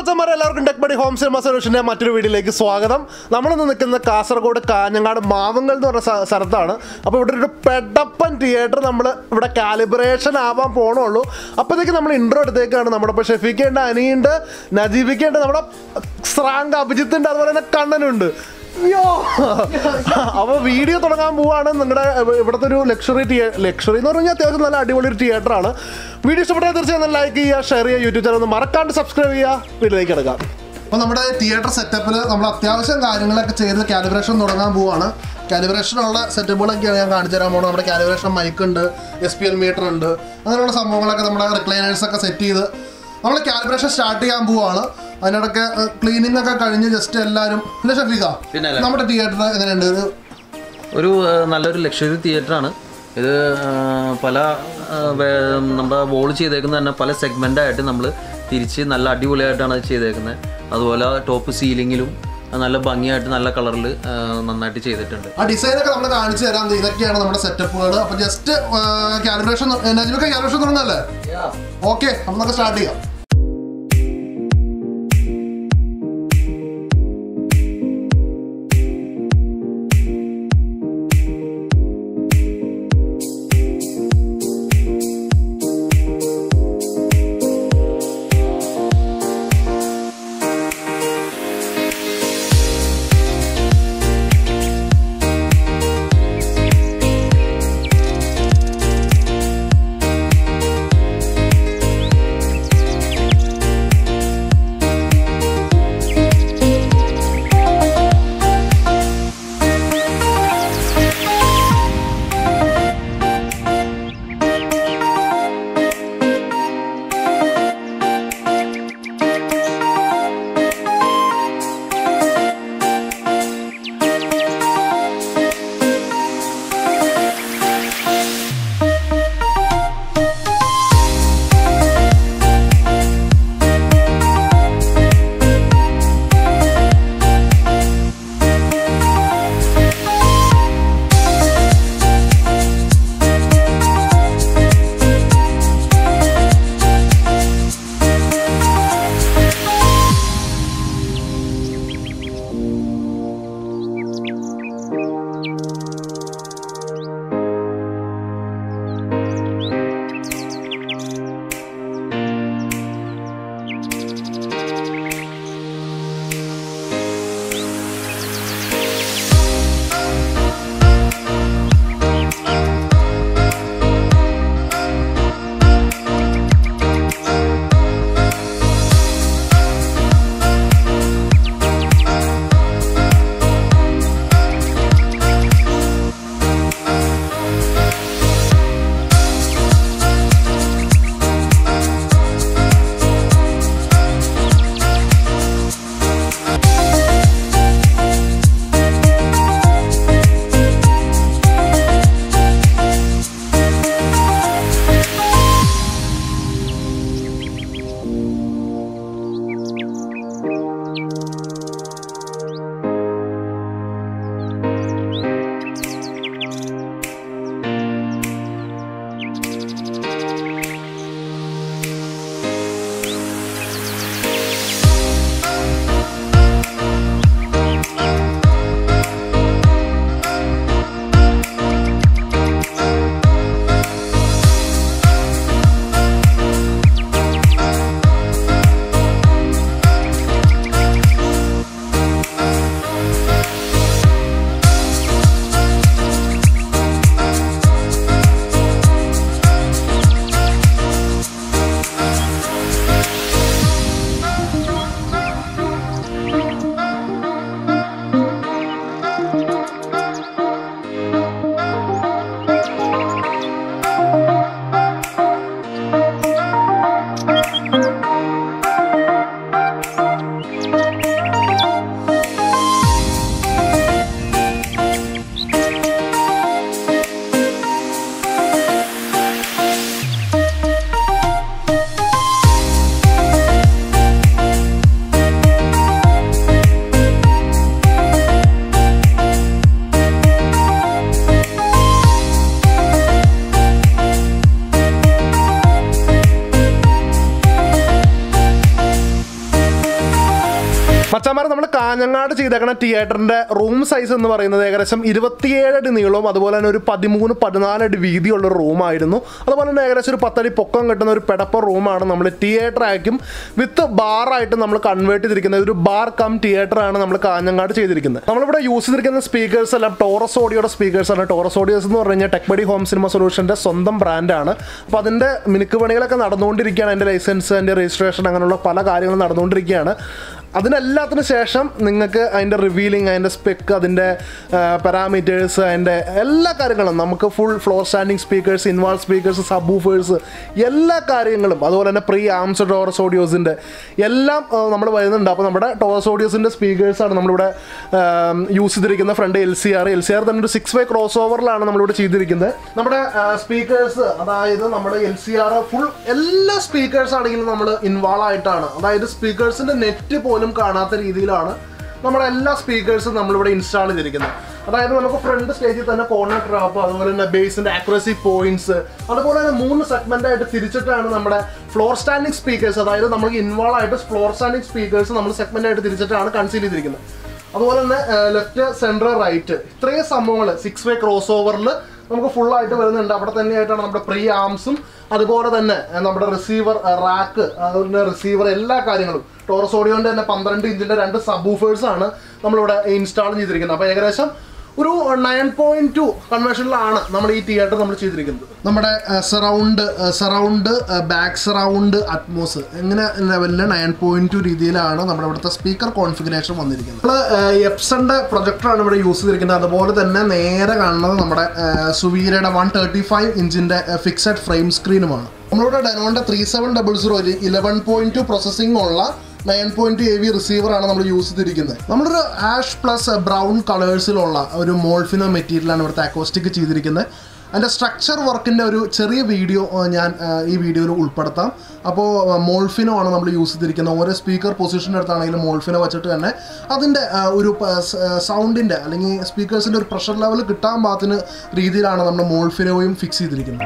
മച്ചന്മാരെ എല്ലാവർക്കും ടെക്ബഡി home Cinema സൊല്യൂഷൻ്റെ മറ്റൊരു വീഡിയോയിലേക്ക് സ്വാഗതം നമ്മളിന്ന് നിൽക്കുന്നത് കാസർഗോഡ് കാഞ്ഞങ്ങാട് മാവങ്കൽ എന്ന് പറഞ്ഞ സ്ഥ- സ്ഥലത്താണ് അപ്പോൾ ഇവിടെ ഒരു പെടപ്പൻ തിയേറ്റർ നമ്മൾ ഇവിടെ കാലിബ്രേഷൻ ആവാൻ പോണുള്ളൂ അപ്പോഴത്തേക്ക് നമ്മൾ ഇൻട്രോ എടുത്തേക്കാണ് നമ്മുടെ ഇപ്പോൾ ഷെഫിക്കേണ്ട അനിയുണ്ട് നജീബിക്കേണ്ട നമ്മുടെ സ്രാങ്ക് അഭിജിത്തുണ്ട് അതുപോലെ തന്നെ കണ്ണനുണ്ട് അയ്യോ അപ്പോൾ വീഡിയോ തുടങ്ങാൻ പോവാണ് നിങ്ങളുടെ ഇവിടുത്തെ ഒരു ലക്ഷറി തിയേ ലക്ഷറി എന്ന് പറഞ്ഞാൽ അത്യാവശ്യം നല്ല അടിപൊളി ഒരു തിയേറ്റർ ആണ് വീഡിയോ ഇഷ്ടപ്പെട്ടാൽ തീർച്ചയായും ലൈക്ക് ചെയ്യുക ഷെയർ ചെയ്യുക യൂട്യൂബ് ചാനൽ ഒന്ന് മറക്കാണ്ട് സബ്സ്ക്രൈബ് ചെയ്യുക വീഡിയോയിലേക്ക് എടുക്കാം അപ്പോൾ നമ്മുടെ തിയേറ്റർ സെറ്റപ്പിൽ നമ്മൾ അത്യാവശ്യം കാര്യങ്ങളൊക്കെ ചെയ്ത് കാലിബ്രേഷൻ തുടങ്ങാൻ പോവാണ് കാലിബ്രേഷനുള്ള സെറ്റപ്പുകളൊക്കെയാണ് ഞാൻ കാണിച്ചു തരാൻ പോകുന്നത് നമ്മുടെ കാലിബ്രേഷൻ മൈക്ക് ഉണ്ട് എസ് പി എൽ മീറ്റർ ഉണ്ട് അങ്ങനെയുള്ള സംഭവങ്ങളൊക്കെ നമ്മുടെ റിക്ലൈനേഴ്സ് ഒക്കെ സെറ്റ് ചെയ്ത് നമ്മൾ കാലിബ്രേഷൻ സ്റ്റാർട്ട് ചെയ്യാൻ പോവാണ് അതിനിടയ്ക്ക് ക്ലീനിങ് ഒക്കെ കഴിഞ്ഞ് ജസ്റ്റ് എല്ലാവരും അല്ലേ ഷഫീഖ പിന്നല്ല. നമ്മുടെ തിയേറ്റർ എങ്ങനെയുണ്ട് ഒരു ഒരു ആ, നല്ലൊരു ലക്ഷറി തിയേറ്റർ ആണ് ഇത് ആ, പല ആ, വേ- നമ്മുടെ വോൾ ചെയ്തേക്കുന്ന തന്നെ പല സെഗ്മെൻ്റ് ആയിട്ട് നമ്മൾ തിരിച്ച് നല്ല അടിപൊളിയായിട്ടാണ് അത് ചെയ്തേക്കുന്നത് അതുപോലെ ടോപ്പ് സീലിങ്ങിലും നല്ല ഭംഗിയായിട്ട് നല്ല കളറിൽ നന്നായിട്ട് ചെയ്തിട്ടുണ്ട് ആ ഡിസൈൻ ഒക്കെ നമ്മൾ കാണിച്ചു തരാം ദേ ഇതൊക്കെയാണ് നമ്മുടെ സെറ്റപ്പുകൾ അപ്പൊ ജസ്റ്റ് കാലിബ്രേഷൻ നജിബൊക്കെ കാലിബ്രേഷൻ തുടങ്ങല്ലേ ഓക്കെ അപ്പൊ നമുക്ക് സ്റ്റാർട്ട് ചെയ്യാം മച്ചന്മാർ നമ്മൾ കാഞ്ഞങ്ങാട് ചെയ്തേക്കണ തിയേറ്ററിന്റെ റൂം സൈസ് എന്ന് പറയുന്നത് ഏകദേശം ഇരുപത്തിയേഴ് അടി നീളവും അതുപോലെ തന്നെ ഒരു പതിമൂന്ന് പതിനാല് അടി വീതിയുള്ള ഒരു റൂമായിരുന്നു അതുപോലെ തന്നെ ഏകദേശം ഒരു പത്തടി പൊക്കം കിട്ടുന്ന ഒരു പെടപ്പ റൂമാണ് നമ്മൾ തിയേറ്റർ ആയിരിക്കും വിത്ത് ബാറായിട്ട് നമ്മൾ കൺവേർട്ട് ചെയ്തിരിക്കുന്നത് ഒരു ബാർ കം തിയേറ്റർ ആണ് നമ്മൾ കാഞ്ഞങ്ങാട് ചെയ്തിരിക്കുന്നത് നമ്മളിവിടെ യൂസ് ചെയ്തിരിക്കുന്ന സ്പീക്കേഴ്സ് എല്ലാം ടോറസ് ഓഡിയോയുടെ സ്പീക്കേഴ്സ് ആണ് ടോറസ് ഓഡിയോസ് എന്ന് പറഞ്ഞു കഴിഞ്ഞാൽ ടെക്ബഡി ഹോം സിനിമ സൊല്യൂഷന്റെ സ്വന്തം ബ്രാൻഡാണ് അപ്പോൾ അതിന്റെ മിനുക്ക് പണികളൊക്കെ നടന്നുകൊണ്ടിരിക്കുകയാണ് അതിന്റെ ലൈസൻസ് അതിന്റെ രജിസ്ട്രേഷൻ അങ്ങനെയുള്ള പല കാര്യങ്ങളും നടന്നുകൊണ്ടിരിക്കുകയാണ് അതിനെല്ലാത്തിനും ശേഷം നിങ്ങൾക്ക് അതിൻ്റെ റിവീലിംഗ് അതിൻ്റെ സ്പെക്ക് അതിൻ്റെ പാരാമീറ്റേഴ്സ് അതിൻ്റെ എല്ലാ കാര്യങ്ങളും നമുക്ക് full floor standing speakers inwall speakers subwoofers എല്ലാ കാര്യങ്ങളും അതുപോലെ തന്നെ പ്രീ ആംസ് ടോറസ് ഓഡിയോസിൻ്റെ എല്ലാം നമ്മൾ വരുന്നുണ്ട് അപ്പോൾ നമ്മുടെ ടോറസ് ഓഡിയോസിൻ്റെ സ്പീക്കേഴ്സാണ് നമ്മളിവിടെ യൂസ് ചെയ്തിരിക്കുന്ന front L C R L C R തന്നെ ഒരു സിക്സ് വേ ക്രോസ് ഓവറിലാണ് നമ്മളിവിടെ ചെയ്തിരിക്കുന്നത് നമ്മുടെ സ്പീക്കേഴ്സ് അതായത് നമ്മുടെ എൽ സി ആർ ഫുൾ എല്ലാ സ്പീക്കേഴ്സ് ആണെങ്കിലും നമ്മൾ ഇൻവാൾവ് ആയിട്ടാണ് അതായത് സ്പീക്കേഴ്സിൻ്റെ നെറ്റ് പോലും കാണാത്ത രീതിയിലാണ് നമ്മുടെ എല്ലാ സ്പീക്കേഴ്സും നമ്മളിവിടെ ഇൻസ്റ്റാൾ ചെയ്തിരിക്കുന്നത് അതായത് നമുക്ക് ഫ്രണ്ട് സ്റ്റേജിൽ തന്നെ കോർണർ ട്രാപ്പ് അതുപോലെ തന്നെ ബേസിന്റെ ആക്യുറസി പോയിന്റ്സ് അതുപോലെ തന്നെ മൂന്ന് സെഗ്മെന്റ് ആയിട്ട് തിരിച്ചിട്ടാണ് നമ്മുടെ ഫ്ലോർ സ്റ്റാൻഡിംഗ് സ്പീക്കേഴ്സ് അതായത് നമുക്ക് ഇൻവോൾവ് ആയിട്ട് ഫ്ലോർ സ്റ്റാൻഡിംഗ് സ്പീക്കേഴ്സ് നമ്മൾ സെഗ്മെന്റ് ആയിട്ട് തിരിച്ചിട്ടാണ് കൺസീൽ ചെയ്തിരിക്കുന്നത് അതുപോലെ തന്നെ ലെഫ്റ്റ് സെൻട്രൽ റൈറ്റ് ഇത്രയും സംഭവങ്ങൾ സിക്സ് വേ ക്രോസ് ഓവറിൽ നമുക്ക് ഫുൾ ആയിട്ട് വരുന്നുണ്ട് അവിടെ തന്നെയായിട്ടാണ് നമ്മുടെ പ്രീ ആംസും അതുപോലെ തന്നെ ഏഹ്, നമ്മുടെ റിസീവർ റാക്ക് അതുപോലെ റിസീവർ എല്ലാ കാര്യങ്ങളും ടോറസ് ഓഡിയോന്റെ തന്നെ പന്ത്രണ്ട് ഇഞ്ചിന്റെ രണ്ട് സബ് ആണ് നമ്മളിവിടെ ഇൻസ്റ്റാൾ ചെയ്തിരിക്കുന്നത് അപ്പോൾ ഏകദേശം ഒരു നയൻ പോയിന്റ് ടു കൺവേർഷനിലാണ് നമ്മൾ ഈ തിയേറ്റർ നമ്മൾ ചെയ്തിരിക്കുന്നത് നമ്മുടെ surround surround back surround Atmos എങ്ങനെ ലെവലിൽ നയൻ പോയിന്റ് ടു രീതിയിലാണ് നമ്മുടെ ഇവിടുത്തെ സ്പീക്കർ കോൺഫിഗറേഷൻ വന്നിരിക്കുന്നത് നമ്മൾ എപ്സന്റെ പ്രൊജക്ടറാണ് ഇവിടെ യൂസ് ചെയ്തിരിക്കുന്നത് അതുപോലെ തന്നെ നേരെ കാണുന്നത് നമ്മുടെ സുവീരയുടെ വൺ തേർട്ടി ഫൈവ് ഇഞ്ചിന്റെ ഫിക്സഡ് ഫ്രെയിം സ്ക്രീനുമാണ് നമ്മളിവിടെ ഡെനോന്റെ three seven double zero eleven point two processing ഉള്ള nine point A V receiver ആണ് നമ്മൾ യൂസ് ചെയ്തിരിക്കുന്നത് നമ്മളൊരു ആഷ് പ്ലസ് ബ്രൗൺ കളേഴ്സിലുള്ള ഒരു മോൾഫിനോ മെറ്റീരിയലാണ് ഇവിടുത്തെ അക്കോസ്റ്റിക് ചെയ്തിരിക്കുന്നത് അതിൻ്റെ സ്ട്രക്ചർ വർക്കിൻ്റെ ഒരു ചെറിയ വീഡിയോ ഏഹ്, ഞാൻ ഏഹ്, ഈ വീഡിയോയിൽ ഉൾപ്പെടുത്താം അപ്പോൾ മോൾഫിനോ ആണ് നമ്മൾ യൂസ് ചെയ്തിരിക്കുന്നത് ഓരോ സ്പീക്കർ പൊസിഷൻ്റെ അടുത്താണെങ്കിലും മോൾഫിനോ വെച്ചിട്ട് തന്നെ അതിൻ്റെ ഏഹ്, ഒരു സൗണ്ടിൻ്റെ അല്ലെങ്കിൽ സ്പീക്കേഴ്സിൻ്റെ ഒരു പ്രഷർ ലെവൽ കിട്ടാൻ പാകത്തിന് രീതിയിലാണ് നമ്മൾ മോൾഫിനോയും ഫിക്സ് ചെയ്തിരിക്കുന്നത്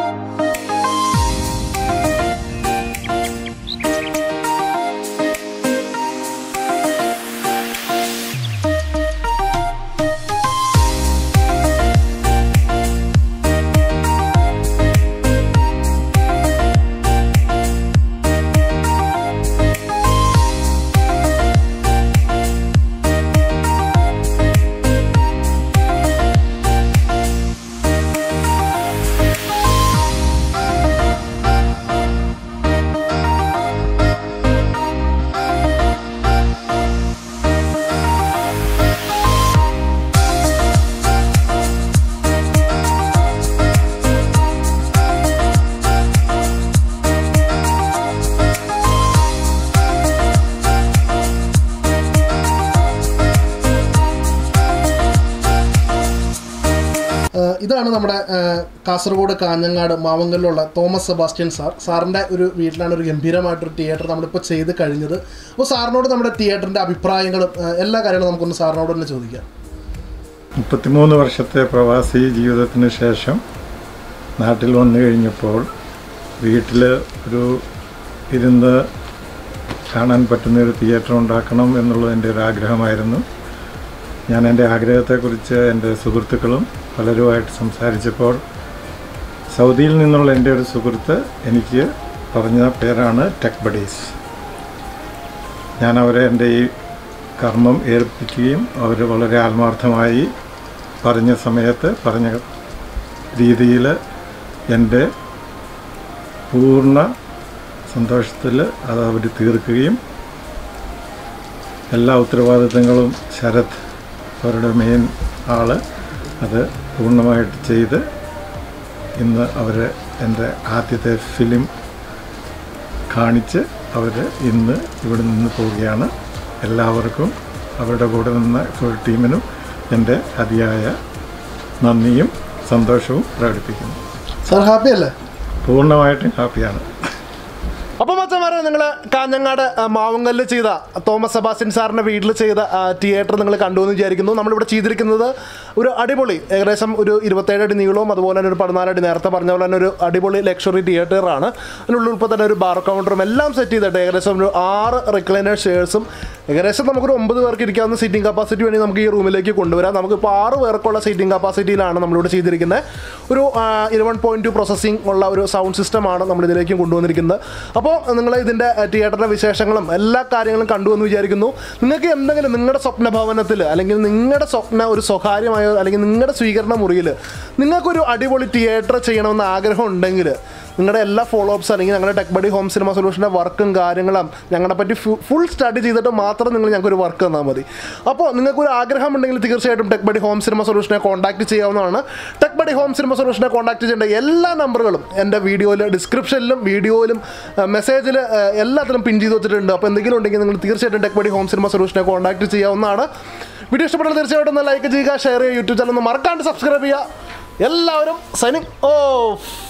ഏഹ് ഇതാണ് നമ്മുടെ ഏഹ് കാസർഗോഡ് കാഞ്ഞങ്ങാട് മാവങ്കലിലുള്ള തോമസ് സെബാസ്റ്റ്യൻ സാർ സാറിൻ്റെ ഒരു വീട്ടിലാണ് ഒരു ഗംഭീരമായിട്ടൊരു തിയേറ്റർ നമ്മളിപ്പോൾ ചെയ്ത് കഴിഞ്ഞത് അപ്പോൾ സാറിനോട് നമ്മുടെ തിയേറ്ററിൻ്റെ അഭിപ്രായങ്ങളും ഏഹ് എല്ലാ കാര്യങ്ങളും നമുക്കൊന്ന് സാറിനോട് തന്നെ ചോദിക്കാം മുപ്പത്തിമൂന്ന് വർഷത്തെ പ്രവാസി ജീവിതത്തിന് ശേഷം നാട്ടിൽ വന്നു കഴിഞ്ഞപ്പോൾ വീട്ടിൽ ഒരു ഇരുന്ന് കാണാൻ പറ്റുന്ന ഒരു തിയേറ്റർ ഉണ്ടാക്കണം എന്നുള്ളത് എൻ്റെ ഒരു ആഗ്രഹമായിരുന്നു ഞാൻ എൻ്റെ ആഗ്രഹത്തെക്കുറിച്ച് എൻ്റെ സുഹൃത്തുക്കളും പലരുമായിട്ട് സംസാരിച്ചപ്പോൾ സൗദിയിൽ നിന്നുള്ള എൻ്റെ ഒരു സുഹൃത്ത് എനിക്ക് പറഞ്ഞ പേരാണ് ടെക് ബഡീസ് ഞാൻ അവരെ എൻ്റെ ഈ കർമ്മം ഏൽപ്പിക്കുകയും അവർ വളരെ ആത്മാർത്ഥമായി പറഞ്ഞ സമയത്ത് പറഞ്ഞ രീതിയിൽ എൻ്റെ പൂർണ്ണ സന്തോഷത്തിൽ അത് അവർ തീർക്കുകയും എല്ലാ ഉത്തരവാദിത്തങ്ങളും ശരത് അവരുടെ മെയിൻ ആള് അത് പൂർണ്ണമായിട്ട് ചെയ്ത് ഇന്ന് അവർ എൻ്റെ ആദ്യത്തെ ഫിലിം കാണിച്ച് അവർ ഇന്ന് ഇവിടെ നിന്ന് പോവുകയാണ് എല്ലാവർക്കും അവരുടെ കൂടെ നിന്ന ഫുൾ ടീമിനും എൻ്റെ അതിയായ നന്ദിയും സന്തോഷവും പ്രകടിപ്പിക്കുന്നു സാർ ഹാപ്പി അല്ലേ പൂർണ്ണമായിട്ടും ഹാപ്പിയാണ് അപ്പോൾ മച്ചന്മാരെ നിങ്ങൾ കാഞ്ഞങ്ങാട് ആ, മാവുങ്കല്ല് ചെയ്ത തോമസ് സെബാസ്റ്റ്യൻ സാറിൻ്റെ വീട്ടിൽ ചെയ്ത തിയേറ്റർ നിങ്ങൾ കണ്ടു എന്ന് വിചാരിക്കുന്നു നമ്മളിവിടെ ചെയ്തിരിക്കുന്നത് ഒരു അടിപൊളി ഏകദേശം ഒരു ഇരുപത്തേഴ് അടി നീളവും അതുപോലെ തന്നെ ഒരു പതിനാല് അടി നേരത്തെ പറഞ്ഞ പോലെ തന്നെ ഒരു അടിപൊളി ലക്ഷറി തിയേറ്ററാണ് അതിനുള്ളിൽ ഇപ്പോൾ തന്നെ ഒരു ബാർ കൗണ്ടറും എല്ലാം സെറ്റ് ചെയ്തിട്ട് ഏകദേശം ഒരു ആറ് റിക്ലൈനർ ഷെയർസും ഏകദേശം നമുക്കൊരു ഒമ്പത് പേർക്ക് ഇരിക്കാവുന്ന സീറ്റിംഗ് കപ്പാസിറ്റി വേണ്ടി നമുക്ക് ഈ റൂമിലേക്ക് കൊണ്ടുവരാം നമുക്കിപ്പോൾ ആറ് പേർക്കുള്ള സീറ്റിംഗ് കപ്പാസിറ്റിയിലാണ് നമ്മളിവിടെ ചെയ്തിരിക്കുന്നത് ഒരു ഇലവൻ പോയിൻറ്റ് ടു പ്രോസസ്സിംഗ് ഉള്ള ഒരു സൗണ്ട് സിസ്റ്റമാണ് നമ്മൾ ഇതിലേക്ക് കൊണ്ടുവന്നിരിക്കുന്നത് അപ്പോൾ നിങ്ങൾ ഇതിൻ്റെ തിയേറ്ററിൻ്റെ വിശേഷങ്ങളും എല്ലാ കാര്യങ്ങളും കണ്ടു എന്ന് വിചാരിക്കുന്നു നിങ്ങൾക്ക് എന്തെങ്കിലും നിങ്ങളുടെ സ്വപ്ന ഭവനത്തിൽ അല്ലെങ്കിൽ നിങ്ങളുടെ സ്വപ്ന ഒരു സ്വകാര്യമായ അല്ലെങ്കിൽ നിങ്ങളുടെ സ്വീകരണ മുറിയിൽ നിങ്ങൾക്കൊരു അടിപൊളി തിയേറ്റർ ചെയ്യണമെന്ന് ആഗ്രഹം ഉണ്ടെങ്കിൽ നിങ്ങളുടെ എല്ലാ ഫോളോ അപ്സ് അല്ലെങ്കിൽ ഞങ്ങളുടെ ടെക് ബഡി ഹോം സിനിമ സൊല്യൂഷൻ്റെ വർക്കും കാര്യങ്ങളും ഞങ്ങളെ പറ്റി ഫുൾ സ്റ്റഡി ചെയ്തിട്ട് മാത്രം നിങ്ങൾ ഞങ്ങൾക്ക് ഒരു വർക്ക് തന്നാൽ മതി അപ്പോൾ നിങ്ങൾക്ക് ഒരു ആഗ്രഹം ഉണ്ടെങ്കിൽ തീർച്ചയായിട്ടും ടെക് ബഡി ഹോം സിനിമ സൊല്യൂഷനെ കോൺടാക്ട് ചെയ്യാവുന്നതാണ് ടെക് ബഡി ഹോം സിനിമ സൊല്യൂഷനെ കോൺടാക്ട് ചെയ്യേണ്ട എല്ലാ നമ്പറുകളും എൻ്റെ വീഡിയോയിൽ ഡിസ്ക്രിപ്ഷനിലും വീഡിയോയിലും മെസ്സേജിൽ എല്ലാത്തിലും പിൻ ചെയ്ത് വെച്ചിട്ടുണ്ട് അപ്പോൾ എന്തെങ്കിലും ഉണ്ടെങ്കിൽ നിങ്ങൾ തീർച്ചയായിട്ടും ടെക് ബഡി ഹോം സിനിമ സൊല്യൂഷനെ കോൺടാക്ട് ചെയ്യാവുന്നതാണ് വീഡിയോ ഇഷ്ടപ്പെട്ടാൽ തീർച്ചയായിട്ടും ഒന്ന് ലൈക്ക് ചെയ്യുക ഷെയർ ചെയ്യുക യൂട്യൂബ് ചാനൽ ഒന്ന് മറക്കാണ്ട് സബ്സ്ക്രൈബ് ചെയ്യുക എല്ലാവരും സൈനിങ് ഓഫ്